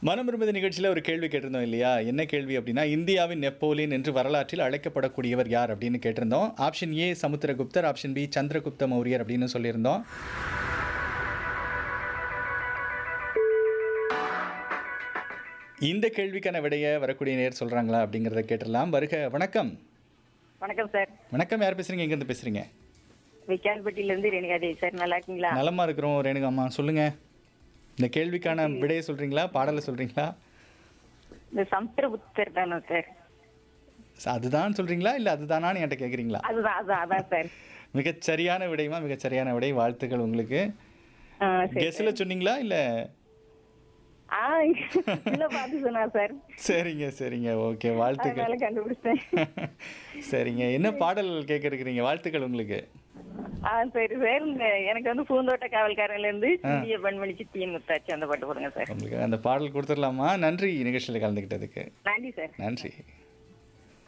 மனம் விரும்புத நிகழ்ச்சியில் ஒரு கேள்வி கேட்டிருந்தோம் இல்லையா என்ன கேள்வி அப்படின்னா இந்தியாவின் நெப்போலியன் என்று வரலாற்றில் அழைக்கப்படக்கூடியவர் யார் அப்படின்னு கேட்டிருந்தோம் ஆப்ஷன் ஏ சமுத்திரகுப்தர் ஆப்ஷன் பி சந்திரகுப்த மௌரியர் அப்படின்னு சொல்லியிருந்தோம் இந்த கேள்விக்கான விடையை வரக்கூடிய நேர் சொல்கிறாங்களா அப்படிங்கிறத கேட்டுடலாம் வருக வணக்கம் வணக்கம் சார் வணக்கம் யார் பேசுகிறீங்க எங்கேருந்து பேசுகிறீங்க விக்கால்பட்டியில இருந்து ரேணுகாதேவி சார் நல்லா இருக்கீங்களா நலமா இருக்கிறோம் ரேணுகாம்மா சொல்லுங்கள் இந்த கேள்விக்கான விடையை சொல்கிறீங்களா பாடலை சொல்கிறீங்களா இந்த சமுத்திரபுத்தர் தானே சார் அதுதான் சொல்கிறீங்களா இல்லை அதுதானான்னு என்கிட்ட கேட்குறீங்களா அதுதான் அதான் அதான் சார் மிகச் சரியான விடைமா மிகச் சரியான விடை வாழ்த்துக்கள் உங்களுக்கு ஆ, சரி கெஸ்ல சொன்னீங்களா இல்ல ஆ இல்ல பார்த்து சொன்னா சார் சரிங்க சரிங்க ஓகே வாழ்த்துக்கள் அதனால கண்டுபிடிச்சேன் சரிங்க என்ன பாடல் கேட்க இருக்கிறீங்க வாழ்த்துக்கள் உங்களுக்கு ஆ சரி சார் இந்த எனக்கு வந்து பூந்தோட்ட காவல்காரன்ல இருந்து சிந்திய பெண்மணி சித்தியின் முத்தாச்சு அந்த பாட்டு போடுங்க சார் உங்களுக்கு அந்த பாடல் கொடுத்துடலாமா நன்றி நிகழ்ச்சியில் கலந்துக்கிட்டதுக்கு நன்றி சார் நன்றி